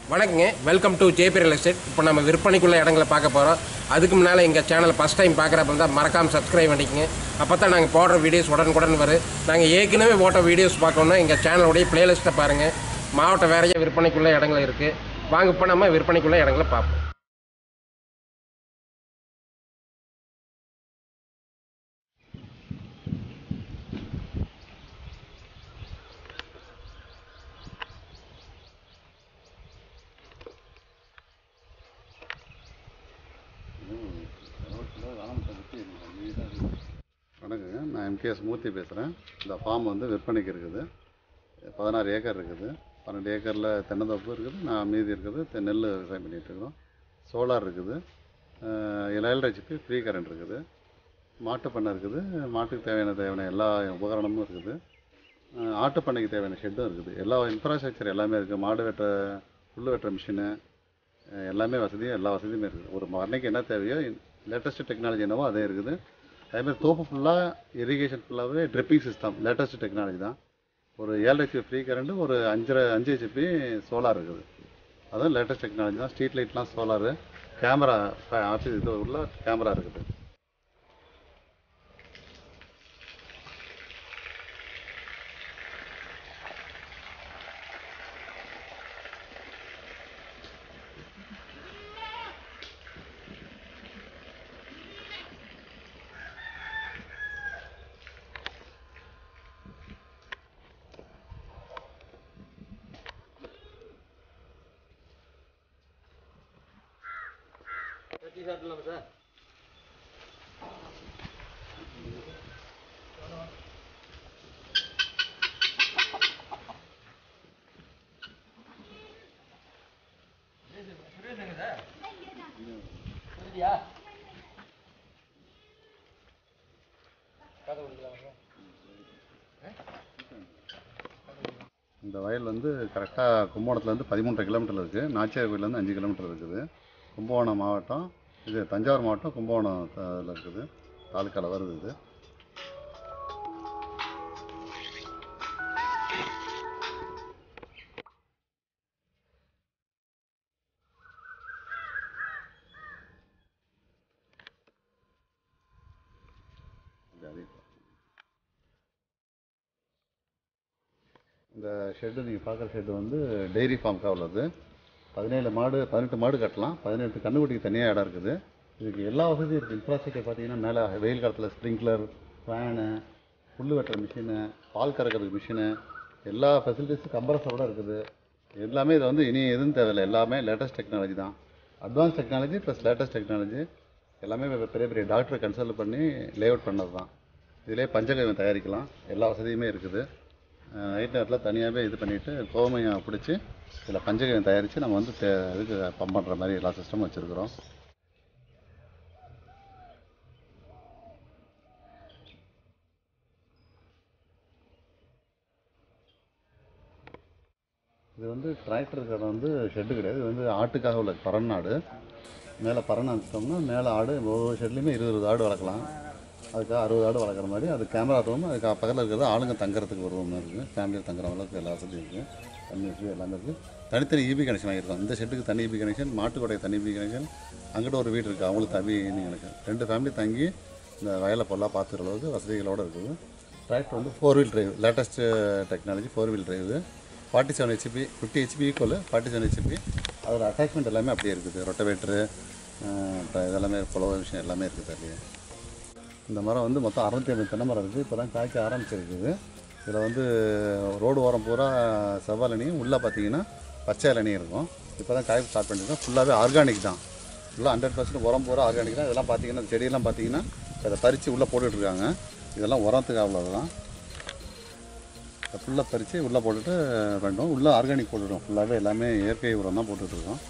வணக்கங்க welcome to JP real estate இப்போ நம்ம விற்பனைக்குள்ள இடங்களை பார்க்க போகிறோம் அதுக்கு முன்னால் எங்கள் சேனலை ஃபஸ்ட் டைம் பார்க்குறப்ப இருந்தால் மறக்காமல் சப்ஸ்கிரைப் பண்ணிக்கங்க அப்போ தான் நாங்கள் போடுற வீடியோஸ் உடனுக்குடன் வரும் நாங்கள் ஏற்கனவே போட்ட வீடியோஸ் பார்க்கணுன்னா எங்கள் சேனலுடைய பிளேலிஸ்ட்டை பாருங்கள் மாவட்ட வேறைய விற்பனைக்குள்ள இடங்கள் இருக்குது வாங்க இப்போ நம்ம விற்பனைக்குள்ள இடங்களை பார்ப்போம் வணக்கங்க நான் எம்கேஎஸ் மூர்த்தி பேசுகிறேன் இந்த ஃபார்ம் வந்து விற்பனைக்கு இருக்குது பதினாறு ஏக்கர் இருக்குது பன்னெண்டு ஏக்கரில் தென்னந்தோப்பு இருக்குது நான் மீதி இருக்குது தெ- நெல் விவசாயம் பண்ணிகிட்டு இருக்கிறோம் சோலார் இருக்குது ஏழு ஹெச்பி ஃப்ரீ கரண்ட் இருக்குது மாட்டுப் பண்ணை இருக்குது மாட்டுக்கு தேவையான தேவையான எல்லா உபகரணமும் இருக்குது அஹ் ஆட்டுப் பண்ணைக்கு தேவையான ஷெட்டும் இருக்குது எல்லா இன்ஃப்ராஸ்ட்ரக்சர் எல்லாமே இருக்குது மாடு வெட்ட புல் வெட்டுற மிஷினு அஹ் எல்லாமே வசதியும் எல்லா வசதியுமே இருக்குது ஒரு பண்ணைக்கு என்ன தேவையோ லேட்டஸ்ட் டெக்னாலஜி என்னவோ அதே இருக்குது அதேமாதிரி தோப்பு ஃபுல்லாக இரிகேஷன் ஃபுல்லாகவே ட்ரிப்பிங் சிஸ்டம் லேட்டஸ்ட் டெக்னாலஜி தான் ஒரு ஏழு ஹெச்பி ஃப்ரீ கரண்ட் ஒரு அஞ்சரை அஞ்சு ஹெச்பி சோலார் இருக்குது அதுவும் லேட்டஸ்ட் டெக்னாலஜி தான் ஸ்ட்ரீட் லைட்லாம் சோலாரு கேமரா ஆஃபீஸ் இது உள்ள கேமரா இருக்குது இந்த வயல் வந்து கரெக்டாக கும்பகோணத்துலேருந்து பதிமூன்றரை கிலோமீட்டர் இருக்குது நாச்சியார் கோயிலேருந்து அஞ்சு கிலோமீட்டர் இருக்குது கும்பகோணம் மாவட்டம் இது தஞ்சாவூர் மாவட்டம் கும்பகோணம் இதில் இருக்குது தாலுக்காவில் வருது இது இது அதே இந்த ஷெட்டு நீங்கள் பார்க்குற ஷெட்டு வந்து டெய்ரி ஃபார்முக்காக உள்ளது பதினேழு மாடு பதினெட்டு மாடு கட்டலாம் பதினெட்டு கண்ணுக்குட்டிக்கு தனியாக இடம் இருக்குது இதுக்கு எல்லா வசதியும் இருக்குது இன்ஃப்ராஸ்ட்ரக்சர் பார்த்தீங்கன்னா மேலே வெயில் காலத்தில் ஸ்ப்ரிங்க்லர் ஃபேனு புல் வெட்டுற மிஷினு பால் கறக்கிறதுக்கு மிஷினு எல்லா ஃபெசிலிட்டிஸும் கம்ப்ரஸரோட இருக்குது எல்லாமே இது வந்து இனி எதுவும் தேவையில்லை எல்லாமே லேட்டஸ்ட் டெக்னாலஜி தான் advance technology plus latest technology எல்லாமே பெ- பெரிய பெரிய டாக்டரை கன்சல்ட் பண்ணி லேஅவுட் பண்ணது தான் இதிலே பஞ்சகவியம் தயாரிக்கலாம் எல்லா வசதியுமே இருக்குது நைட் நேரத்தில் தனியாகவே இது பண்ணிவிட்டு கோமையம் பிடிச்சி இதில் பஞ்சகவியம் தயாரித்து நம்ம வந்து தே- இதுக்கு பம்ப் பண்ணுற மாதிரி எல்லா சிஸ்டமும் வச்சுருக்குறோம் இது வந்து டிராக்டர் கடை வந்து ஷெட்டு கிடையாது இது வந்து ஆட்டுக்காக உள்ள பரநாடு மேலே பரண் அனுப்பிச்சிட்டோம்னா மேலே ஆடு ஒவ்வொரு ஷெட்லேயுமே இருபது இருபது ஆடு வளர்க்கலாம் அதுக்காக அறுபது ஆடு வளர்க்குற மாதிரி அது கேமரா ரூம் அதுக்கு பக்கத்தில் இருக்கிறது ஆளுங்க தங்குறதுக்கு ஒரு ரூம் இருக்குது ஃபேமிலியில் தங்குற அளவுக்கு எல்லா வசதியும் இருக்குது தண்ணி வசதி எல்லாமே இருக்குது தனித்தனி இபி கனெக்ஷன் வாங்கியிருக்கோம் இந்த ஷெட்டுக்கு தனி இபி கனெக்ஷன் மாட்டுக்கொடைய தனி இபி கனெக்ஷன் அங்கிட்ட ஒரு வீடு இருக்குது அவங்களுக்கு தனி கனெக்ஷன் ரெண்டு ஃபேமிலி தங்கி இந்த வயலை பொருளாக பார்த்துக்கிற அளவுக்கு வசதிகளோடு இருக்குது டிராக்டர் வந்து four wheel drive latest technology four wheel drive forty seven HP fifty HP equal forty seven HP அதோட அட்டாச்மெண்ட் எல்லாமே அப்படியே இருக்குது ரொட்டவேட்ரு இப்போ இதெல்லாமே புலவ விஷயம் எல்லாமே இருக்குது அதுலேயே இந்த மரம் வந்து மொத்தம் அறுநூத்தி ஐம்பது தென்னை மரம் இருக்குது இப்போ தான் காய்க்க ஆரம்பிச்சிருக்குது இதில் வந்து ரோடு ஓரம் பூரா செவ்வாலனியும் உள்ளே பார்த்தீங்கன்னா பச்சை இளநீ இருக்கும் இப்போ தான் காய்ப்பு ஸ்டார்ட் பண்ணியிருக்கோம் ஃபுல்லாகவே ஆர்கானிக் தான் ஃபுல்லாக ஹண்ட்ரட் பர்சன்ட் உரம் பூரா ஆர்கானிக் தான் இதெல்லாம் பார்த்தீங்கன்னா இந்த செடியெல்லாம் பார்த்தீங்கன்னா அதை பறித்து உள்ளே போட்டுட்ருக்காங்க இதெல்லாம் உரத்துக்கு அவ்வளோதான் ஃபுல்லாக பறித்து உள்ளே போட்டுட்டு பண்ணுறோம் உள்ளே ஆர்கானிக் போட்டுவிடுவோம் ஃபுல்லாகவே எல்லாமே இயற்கை உரம் தான் போட்டுட்ருக்கோம்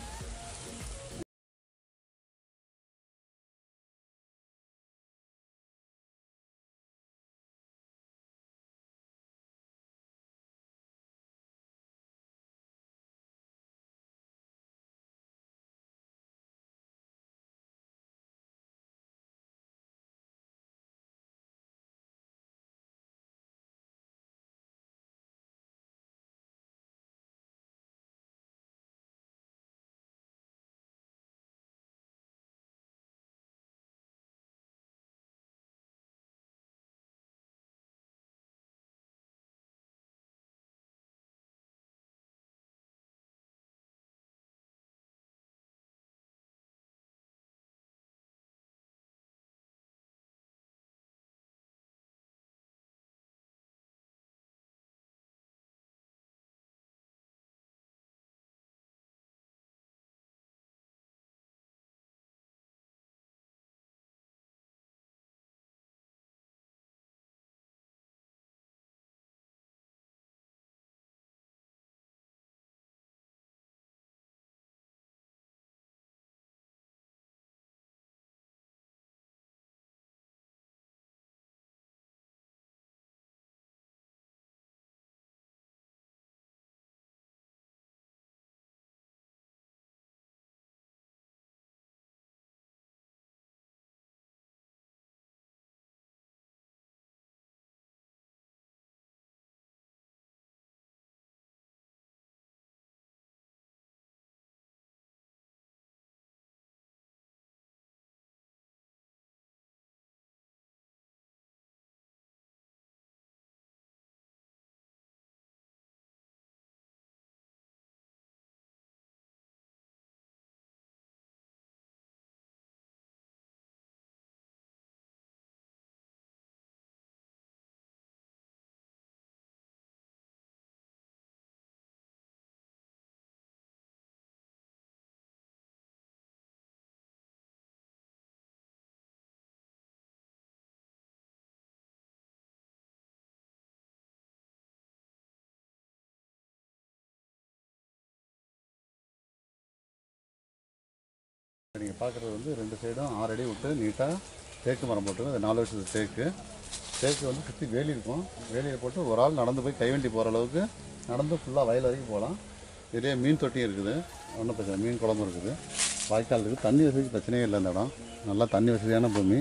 நீங்கள் பார்க்குறது வந்து ரெண்டு சைடும் ஆறு அடி விட்டு நீட்டாக தேக்கு மரம் போட்டு அது நாலு வருஷத்து தேக்கு தேக்கு வந்து சுற்றி வேலி இருக்கும் வேலியை போட்டு ஒரு ஆள் நடந்து போய் கைவண்டி போகிற அளவுக்கு நடந்து ஃபுல்லாக வயல் வரைக்கும் போகலாம் இதே மீன் தொட்டியும் இருக்குது ஒன்றும் பிரச்சனை இல்லை. மீன் குளமும் இருக்குது வாய்க்கால் இருக்குது தண்ணி வசதிக்கு பிரச்சனையே இல்லை இந்த இடம் நல்லா தண்ணி வசதியான பூமி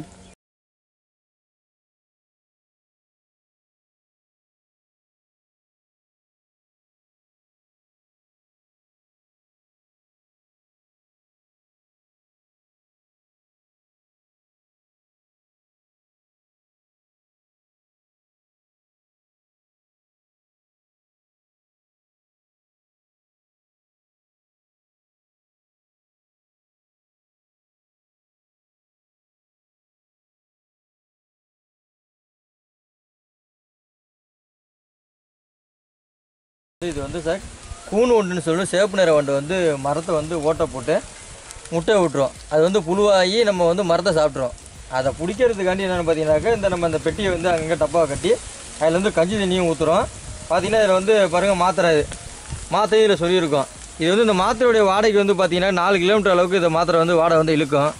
இது வந்து சார் கூணு ஒன்றுன்னு சொல்லி சேப்பு நிற வண்டு வந்து மரத்தை வந்து ஓட்டை போட்டு முட்டை விட்டுரும் அது வந்து புழுவாகி நம்ம வந்து மரத்தை சாப்பிட்றோம் அதை பிடிக்கிறதுக்காண்டி என்னென்னு பார்த்தீங்கன்னாக்கா இந்த நம்ம அந்த பெட்டியை வந்து அங்கங்கே டப்பாவை கட்டி அதில் வந்து கஞ்சி தண்ணியும் ஊற்றுறோம் பார்த்தீங்கன்னா இதில் வந்து பாருங்கள் மாத்திரை இது மாத்திரை இதில் சொல்லியிருக்கோம் இது வந்து இந்த மாத்திரையுடைய வாடகைக்கு வந்து பார்த்தீங்கன்னா நாலு கிலோமீட்டர் அளவுக்கு இந்த மாத்திரை வந்து வாடகை வந்து இழுக்கும்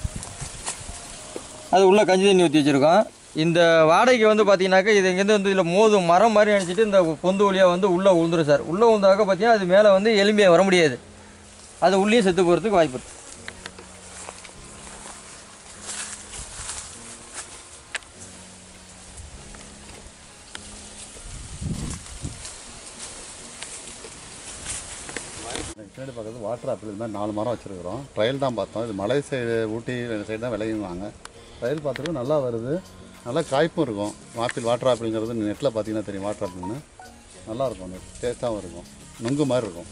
அது உள்ள கஞ்சி தண்ணி ஊற்றி வச்சுருக்கோம் இந்த வாடகைக்கு வந்து பார்த்தீங்கன்னாக்கா இது இங்கேருந்து வந்து இதில் மோதும் மரம் மாதிரி நினச்சிட்டு இந்த பொந்து வழியாக வந்து உள்ளே உழுந்துரும் சார் உள்ளே உழுந்தாக்க பார்த்தீங்கன்னா அது மேலே வந்து எலும்பியாக வர முடியாது அது உள்ளேயும் செத்து போகிறதுக்கு வாய்ப்பு இருக்கு எனக்கு பின்னாடி பார்க்குறது வாட்டர் ஆப்பிள் இது மாதிரி நாலு மரம் வச்சுருக்குறோம் ட்ரையல் தான் பார்த்தோம் இது மலை சைடு ஊட்டி சைடு தான் விளையுவாங்க ட்ரையல் பார்த்துருக்கோம் நல்லா வருது நல்லா காய்ப்பும் இருக்கும் ஆப்பிள் வாட்டர் ஆப்பிள்ங்கிறது நெட்டில் பார்த்தீங்கன்னா தெரியும் வாட்டர் ஆப்பிள்னு நல்லா இருக்கும் அந்த டேஸ்ட்டாகவும் இருக்கும் நுங்கு மாதிரி இருக்கும்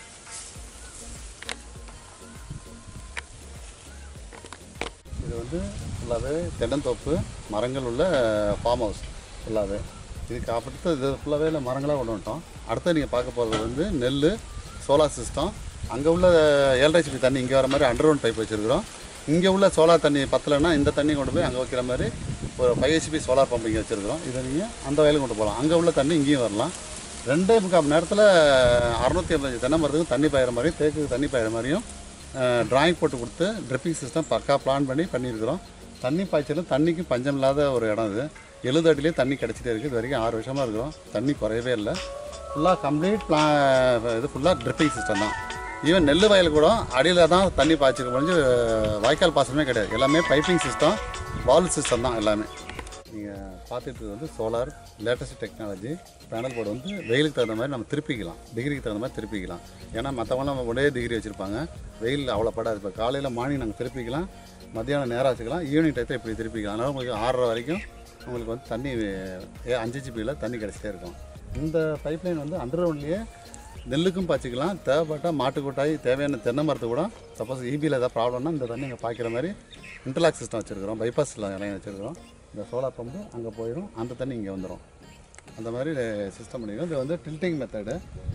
இது வந்து ஃபுல்லாகவே தென்னந்தோப்பு மரங்கள் உள்ள ஃபார்ம் ஹவுஸ் ஃபுல்லாகவே இதுக்கு அடுத்து இது ஃபுல்லாகவே இல்லை மரங்களாக கொண்டு வந்துட்டோம் அடுத்து நீங்கள் பார்க்க போகிறது வந்து நெல் சோலார் சிஸ்டம் அங்கே உள்ள ஏழரை சிபி தண்ணி இங்கே வர மாதிரி அண்டர் பைப் வச்சுருக்கிறோம் இங்கே உள்ள சோலார் தண்ணி பத்தலைன்னா இந்த தண்ணி கொண்டு போய் அங்கே வைக்கிற மாதிரி ஒரு ஃபைவ் ஹெச்பி சோலார் பம்ப் இங்கே வச்சுருக்கிறோம் இதை நீங்கள் அந்த வயலுக்கு கொண்டு போகலாம் அங்கே உள்ள தண்ணி இங்கேயும் வரலாம் ரெண்டே முக்கால் மணி நேரத்தில் அறுநூத்தி ஐம்பது தென்னை மரத்துக்கு தண்ணி பாயிற மாதிரியும் தேக்குக்கு தண்ணி பாயிற மாதிரியும் டிராயிங் போட்டு கொடுத்து ட்ரிப்பிங் சிஸ்டம் பக்கா பிளான் பண்ணி பண்ணியிருக்கிறோம் தண்ணி பாய்ச்சலும் தண்ணிக்கு பஞ்சம் இல்லாத ஒரு இடம் இது எழுபது அடியிலே தண்ணி கிடச்சிட்டே இருக்குது இது வரைக்கும் ஆறு வருஷமாக இருக்கிறோம் தண்ணி குறையவே இல்லை ஃபுல்லாக கம்ப்ளீட் பிளா இது ஃபுல்லாக ட்ரிப்பிங் சிஸ்டம் தான் ஈவன் நெல் வயல் கூட அடியில் தான் தண்ணி பாய்ச்சிக்க முடிஞ்சு வாய்க்கால் பாசனமே கிடையாது எல்லாமே பைப்பிங் சிஸ்டம் வால் சிஸ்டம் தான் எல்லாமே நீங்கள் பார்த்துட்டு இருக்கிறது வந்து solar latest technology panel board வந்து வெயிலுக்கு தகுந்த மாதிரி நம்ம திருப்பிக்கலாம் டிகிரிக்கு தகுந்த மாதிரி திருப்பிக்கலாம் ஏன்னா மற்றவங்களாம் ஒரே டிகிரி வச்சுருப்பாங்க வெயில் அவ்வளோ படாது இப்போ காலையில் மார்னிங் நாங்கள் திருப்பிக்கலாம் மத்தியானம் நேரம் வச்சுக்கலாம் ஈவினிங் டயத்தை இப்படி திருப்பிக்கலாம் அதனால் உங்களுக்கு ஆறரை வரைக்கும் உங்களுக்கு வந்து தண்ணி ஏ அஞ்சு ஜிபியில் தண்ணி கிடச்சிட்டே இருக்கும் இந்த பைப்லைன் வந்து அண்டர்கிரவுண்ட்லேயே நெல்லுக்கும் பாய்ச்சிக்கலாம் தேவைப்பட்டால் மாட்டு கொட்டாய் தேவையான தென்னை மரத்து கூட சப்போஸ் ஈபியில் ஏதாவது ப்ராப்ளம்னா இந்த தண்ணி இங்கே பாய்க்கிற மாதிரி இன்டர்லாக் சிஸ்டம் வச்சுருக்கிறோம் பைபாஸில் இலையம் வச்சுருக்கிறோம் இந்த சோலார் பம்பு அங்கே போயிடும் அந்த தண்ணி இங்கே வந்துடும் அந்த மாதிரி சிஸ்டம் பண்ணிக்கிறோம் இது வந்து டில்ட்டிங் மெத்தடு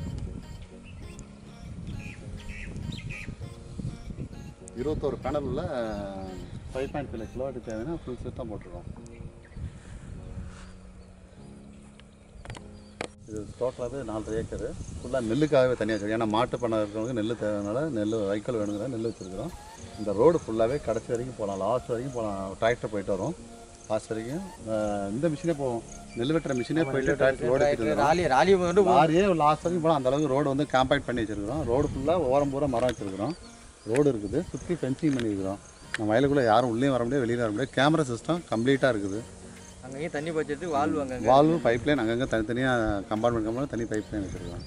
இருபத்தோரு பேனல் உள்ள ஃபைவ் பாயிண்ட் ஃபைவ் கிலோவாட் தேவைன்னா ஃபுல் சிஸ்டம் போட்டிருக்கோம் இது டோட்டலாகவே நாலரை ஏக்கர் ஃபுல்லாக நெல்லுக்காகவே தனியாக வச்சிருக்கோம் ஏன்னா மாட்டு பண்ண இருக்கிறவங்க நெல் தேவைனால நெல் வைக்கோல் வேணுங்கிற நெல் வச்சுருக்கிறோம் இந்த ரோடு ஃபுல்லாகவே கடைசி வரைக்கும் போகலாம் லாஸ்ட் வரைக்கும் போகலாம் டிராக்டர் போயிட்டு வரும் லாஸ்ட் வரைக்கும் அஹ், இந்த மிஷினே போகும் நெல் வெட்டுற மிஷினே போயிட்டு டிராக்டர் ரோடு எடுத்துட்டு வரும். ராலி ராலி வந்து லாரியே லாஸ்ட் வரைக்கும் போகலாம் அந்த அளவுக்கு ரோடு வந்து காம்பேக்ட் பண்ணி வச்சிருக்கிறோம் ரோடு ஃபுல்லாக ஓரம் பூரா மரம் வச்சிருக்கிறோம் ரோடு இருக்குது சுற்றி ஃபென்சிங் பண்ணியிருக்கிறோம் நம்ம வயலுக்குள்ளே யாரும் உள்ளேயும் வர முடியாது வெளியில் வர முடியாது கேமரா சிஸ்டம் கம்ப்ளீட்டாக இருக்குது அங்கேயும் தண்ணி பச்சத்துக்கு வாழ்வு அங்கங்க வால்வு பைப்லைன் அங்கங்கே தனித்தனியாக கம்பார்ட்மெண்ட் கம்பார்ட்மெண்ட் தனி பைப்லைன் வச்சுருக்கோம்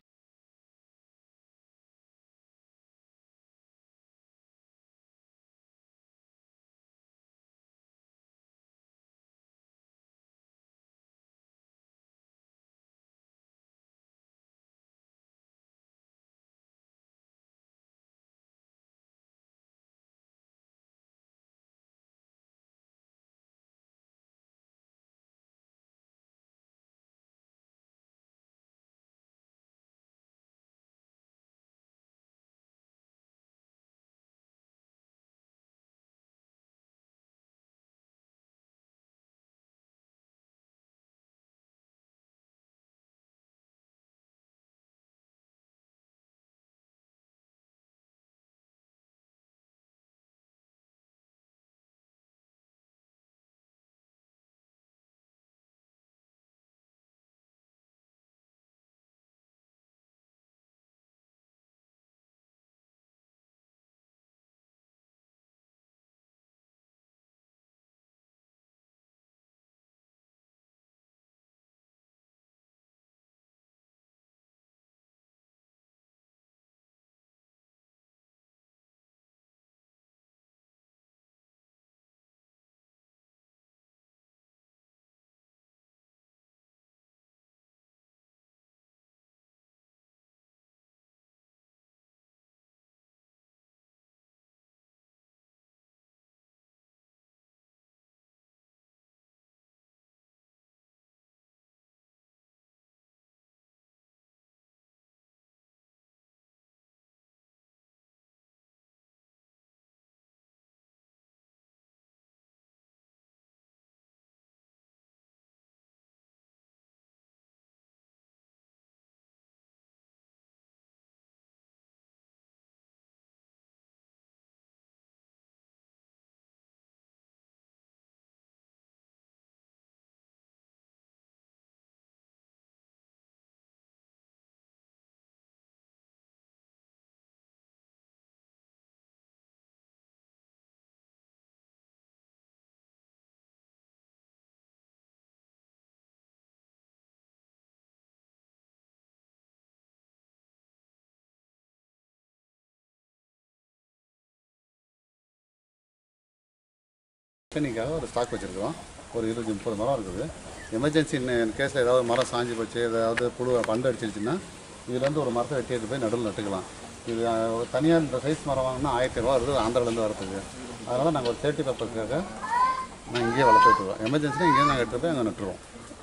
மெக்கானிக்காக ஒரு ஸ்டாக் வச்சுருக்கிறோம் ஒரு இருபது முப்பது மரம் இருக்குது எமர்ஜென்சி கேஸில் ஏதாவது மரம் சாஞ்சு போச்சு ஏதாவது புழு பண்டு அடிச்சிருச்சுன்னா இதுலேருந்து ஒரு மரத்தை வெட்டி எடுத்து போய் நடுவில் நட்டுக்கலாம் இது தனியாக இந்த சைஸ் மரம் வாங்கினா ஆயிரத்தி ரூபா வருது ஆந்திராலேருந்து வரதுக்கு அதனால் நாங்கள் ஒரு சேஃப்டி பர்பஸ்க்காக நான் இங்கேயே வளர்த்து விட்டுருவோம் எமர்ஜென்சினா இங்கேயே நாங்கள் எடுத்து போய் அங்கே நட்டுருவோம்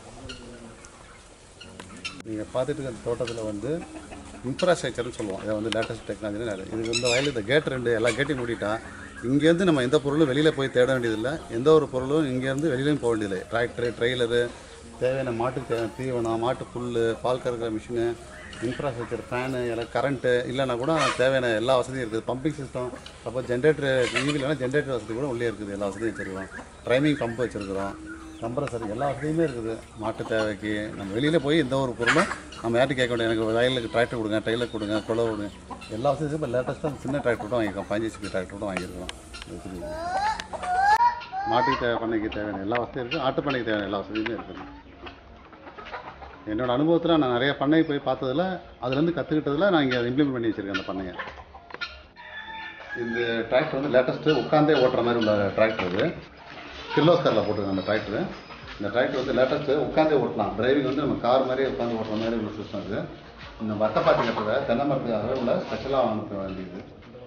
நீங்கள் பார்த்துட்டு இருக்க தோட்டத்தில் வந்து இன்ஃப்ராஸ்ட்ரக்சர்னு சொல்லுவோம் இதை வந்து லேட்டஸ்ட் டெக்னாலஜி இது இந்த வயலில் இந்த கேட் ரெண்டு எல்லா கேட்டையும் மூடிட்டா இங்கேருந்து நம்ம எந்த பொருளும் வெளியில் போய் தேட வேண்டியதில்லை எந்த ஒரு பொருளும் இங்கேருந்து வெளியிலையும் போக வேண்டியதில்லை டிராக்டரு ட்ரெய்லரு தேவையான மாட்டுக்கு தேவையான தீவனம் மாட்டு புல் பால் கறக்கிற மிஷினு இன்ஃப்ராஸ்ட்ரக்சர் ஃபேனு எல்லாம் கரண்ட்டு இல்லைன்னா கூட தேவையான எல்லா வசதியும் இருக்குது பம்பிங் சிஸ்டம் சப்போஸ் ஜென்ரேட்டர் ஈவிலனா ஜென்ரேட்டர் வசதி கூட உள்ளே இருக்குது எல்லா வசதியும் வச்சுருக்கோம் ட்ரைமிங் பம்ப் வச்சுருக்கிறோம் கம்ப்ரஸர் எல்லா வசதியுமே இருக்குது மாட்டு தேவைக்கு நம்ம வெளியில் போய் எந்த ஒரு பொருளும் நம்ம யார்ட்டு கேட்க வேண்டிய எனக்கு வயலுக்கு டிராக்டர் கொடுங்க டெய்லர் கொடுங்க குழவை கொடுங்க எல்லா வசதியும் இப்போ லேட்டஸ்ட்டாக சின்ன டிராக்டர் கூட வாங்கியிருக்கோம் பதினஞ்சு ஹெச்பி டிராக்டர் கூட வாங்கியிருக்கோம் வசதி. மாட்டுக்கு தேவை பண்ணைக்கு தேவையான எல்லா வசதியும் இருக்குது ஆட்டு பண்ணைக்கு தேவையான எல்லா வசதியுமே இருக்குது என்னோட அனுபவத்தில் நான் நிறைய பண்ணை போய் பார்த்ததுல அதுலேருந்து கற்றுக்கிட்டதில் நான் இங்கே இம்ப்ளிமெண்ட் பண்ணி வச்சுருக்கேன் அந்த பண்ணையை இந்த டிராக்டர் வந்து லேட்டஸ்ட்டு உட்காந்தே ஓட்டுற மாதிரி உள்ள டிராக்டர் இது கிர்லோஸ்கரில் போட்டிருக்கேன் அந்த டிராக்டர் இந்த டிராக்டர் வந்து லேட்டஸ்ட்டு உட்காந்தே ஓட்டலாம் டிரைவிங் வந்து நம்ம கார் மாதிரி உட்காந்து ஓட்டுற மாதிரி உள்ள சிஸ்டம் இது இந்த வட்டப்பாத்தி கட்டுறத தென்னை மரத்துக்காக உள்ள ஸ்பெஷலாக வாங்க வேண்டியது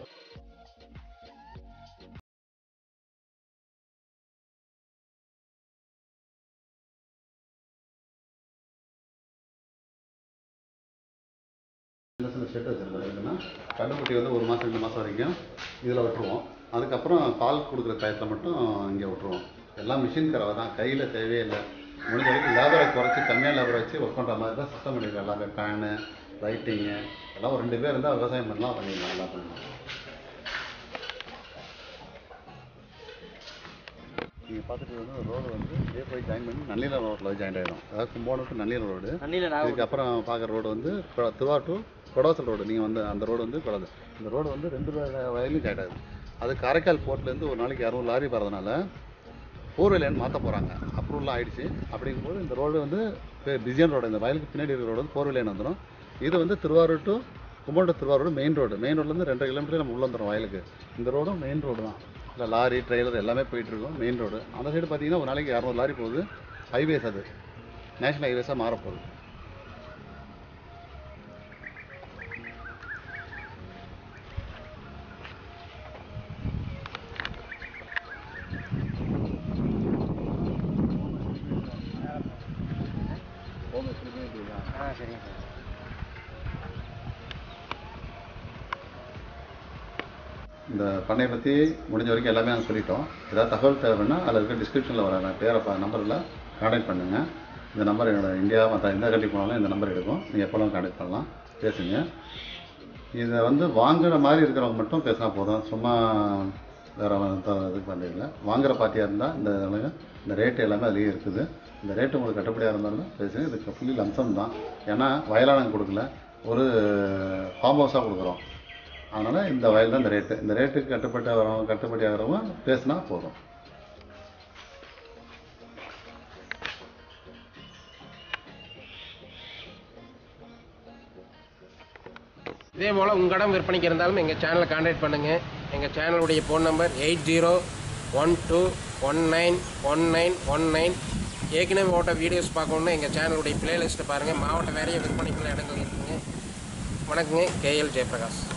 சின்ன சின்ன ஷெட் வச்சுருக்கோம் எப்படின்னா கண்டுக்குட்டி வந்து ஒரு மாதம் ரெண்டு மாதம் வரைக்கும் இதில் விட்டுருவோம் அதுக்கப்புறம் பால் கொடுக்குற டயத்தில் மட்டும் இங்கே விட்டுருவோம் எல்லாம் மிஷின் கறவை தான் கையில் தேவையே இல்லை முடிஞ்ச வரைக்கும் லேபரை குறைச்சி கம்மியாக லேபரை வச்சு ஒர்க் பண்ணுற மாதிரி தான் சிஸ்டம் பண்ணிருக்கோம் எல்லாமே ஃபேனு லைட்டிங்கு எல்லாம் ஒரு ரெண்டு பேர் இருந்தால் விவசாயம் பண்ணலாம் பண்ணிடலாம் எல்லாம் பண்ணலாம் நீங்கள் பார்த்துட்டு வந்து ரோடு வந்து இதே போய் ஜாயின் பண்ணி நல்லீலம் ரோட்டில் ஜாயின் ஆகிடும் அதாவது கும்போணம் டு நல்லீலம் ரோடு தண்ணியில் நான் இதுக்கப்புறம் பார்க்குற ரோடு வந்து கொ- திருவா டு கொடவாசல் ரோடு நீங்கள் வந்து அந்த ரோடு வந்து கொடது இந்த ரோடு வந்து ரெண்டு வ- வயலும் ஜாயின் ஆகுது அது காரைக்கால் போர்ட்லேருந்து ஒரு நாளைக்கு இரநூறு லாரி வரதுனால ஃபோர் லேன் மாற்ற போகிறாங்க அப்ரூவல் ஆயிடுச்சு அப்படிங்கும்போது இந்த ரோடு வந்து பிஸியான ரோடு இந்த வயலுக்கு பின்னாடி இருக்கிற ரோடு வந்து ஃபோர் லேன் வந்துடும் இது வந்து Thiruvarur to Kumbakonam Thiruvarur main road main ரோட்லேருந்து ரெண்டரை கிலோமீட்டர் நம்ம உள்ள வந்துடும் வயலுக்கு இந்த ரோடும் மெயின் ரோடு தான் இல்லை லாரி ட்ரெய்லர் எல்லாமே போயிட்டு இருக்கும் மெயின் ரோடு அந்த சைடு பார்த்தீங்கன்னா ஒரு நாளைக்கு இரநூறு லாரி போகுது ஹைவேஸ் அது நேஷனல் ஹைவேஸாக மாறப்போகுது ஆ சரிங்க சார் இந்த பண்ணையை பற்றி முடிஞ்ச வரைக்கும் எல்லாமே நாங்கள் சொல்லிட்டோம் ஏதாவது தகவல் தேவைன்னா அதில் இருக்க டிஸ்கிரிப்ஷனில் வர நான் பேரை பா நம்பரில் கான்டாக்ட் பண்ணுங்கள் இந்த நம்பர் என்னோட இந்தியா மற்ற எந்த கண்ட்ரி போனாலும் இந்த நம்பர் எடுக்கும் நீங்கள் எப்போலாம் கான்டாக்ட் பண்ணலாம் பேசுங்க இதை வந்து வாங்குற மாதிரி இருக்கிறவங்க மட்டும் பேசினா போதும் சும்மா வேறு இது பண்ணுறதில்ல வாங்குற பார்ட்டியாக இருந்தால் இந்த அளவு இந்த ரேட்டு எல்லாமே அதுலேயே இருக்குது இந்த ரேட்டு உங்களுக்கு கட்டுப்படியாக இருந்தாலும் பேசுங்க இதுக்கு ஃபுல்லி லம்சம் தான் ஏன்னா வயலாக நாங்கள் கொடுக்கல ஒரு ஃபார்ம் ஹவுஸாக கொடுக்குறோம் அதனால் இந்த வயல் தான் இந்த ரேட்டு இந்த ரேட்டுக்கு கட்டுப்பட்டு வரவங்க கட்டுப்படி ஆகிறவங்க பேசினா போதும் இதே போல் உங்கள் இடம் விற்பனைக்கு இருந்தாலும் எங்கள் சேனலை கான்டாக்ட் பண்ணுங்கள் எங்கள் சேனலுடைய phone number eight zero one two one nine one nine one nine ஏற்கனவே ஓட்ட வீடியோஸ் பார்க்கணுன்னா எங்கள் சேனலுடைய பிளேலிஸ்ட்டை பாருங்கள் மாவட்ட வேறைய விற்பனைக்குள்ள இடங்கள் இருக்குங்க வணக்கங்க கேஎல் ஜெயபிரகாஷ்